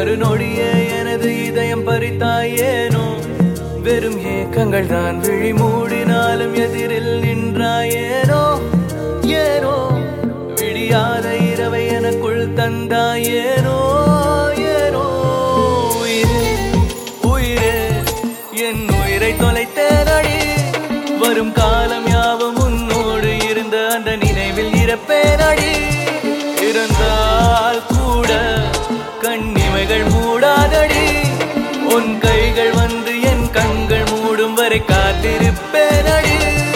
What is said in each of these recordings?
மறுநொடியே எனது இதயம் பறித்தாயேனோ வெறும் ஏக்கங்கள் தான் விழி மூடினாலும் எதிரில் நின்றாயேனோ ஏனோ விடியாத இரவை எனக்குள் தந்தாயேனோ ஏனோ உயிரே உயிரே என் உயிரை தொலைத்தேனடி வரும் காலம் யாவும் உன்னோடு இருந்த அந்த நினைவில் இறப்பேனடி இறந்தால் கூட கண்ணிமைகள் மூடாதடி உன் கைகள் வந்து என் கண்கள் மூடும் வரை காத்திருப்பேனடி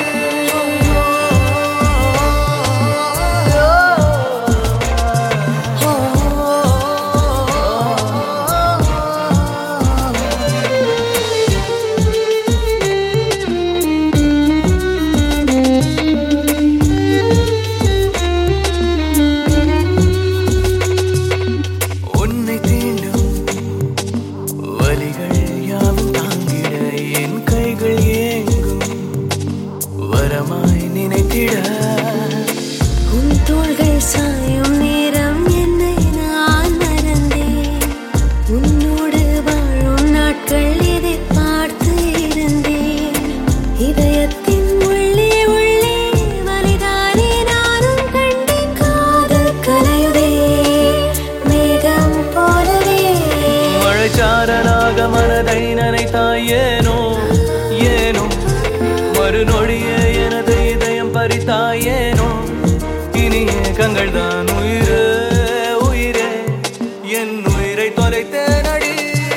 உன்னை தீண்டும் வலிகள் யாவும் தாங்கிட என் கைகள் ஏங்கும் வரமாய் நினைத்திட உன் தோள்கள் சாயும் நேரம் என்னை நான் மறந்தேன் உன்னோடு வாழும் நாட்கள் எதிர்பார்த்து இருந்தேன் இதயத்தின் உள்ளே உள்ளே வலிதானே நானும் கண்டேன் காதல் கலையுதே மேகம் போலவே மழைச்சாரனாக மனதை நனைத்தாயேனோ ஏனோ மறுநொடியே எனது இதயம் பறித்தாயேனோ இனிய கங்கள் தான் உயிரே உயிரே என் உயிரை தொலைத்தேனடி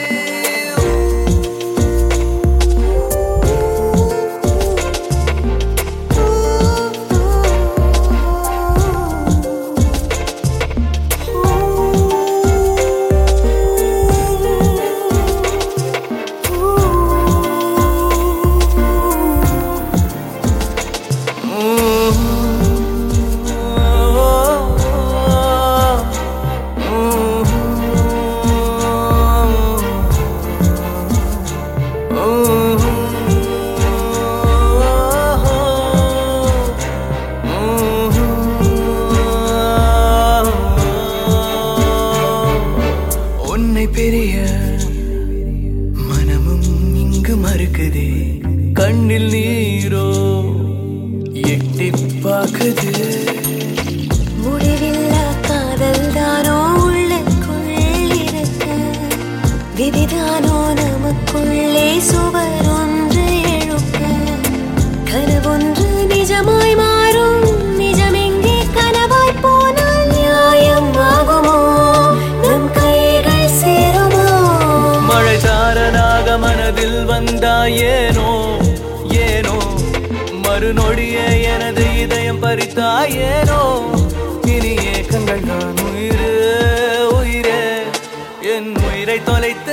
உன்னை பெரிய மனமும் இங்கு மறுக்குதே கண்ணில் நீரோ எட்டி பார்க்குது முடிவில்லா காதல் தானோ உள்ளுக்குள் இருக்க விதிதானோ நமக்குள்ளே சுவர் ஒன்று எழுப்ப கனவொன்று நிஜமாய் மாறும் நிஜமெங்கே கனவாய் போனால் நியாயம் ஆகுமோ நம் கைகள் சேருமோ மழைச்சாரனாக மனதில் வந்தாயேனோ ஏனோ மறுநொடியே எனது இதயம் பறித்தாயேனோ இனி ஏக்கங்கள் நான் உயிரே உயிரே என் உயிரை தொலைத்த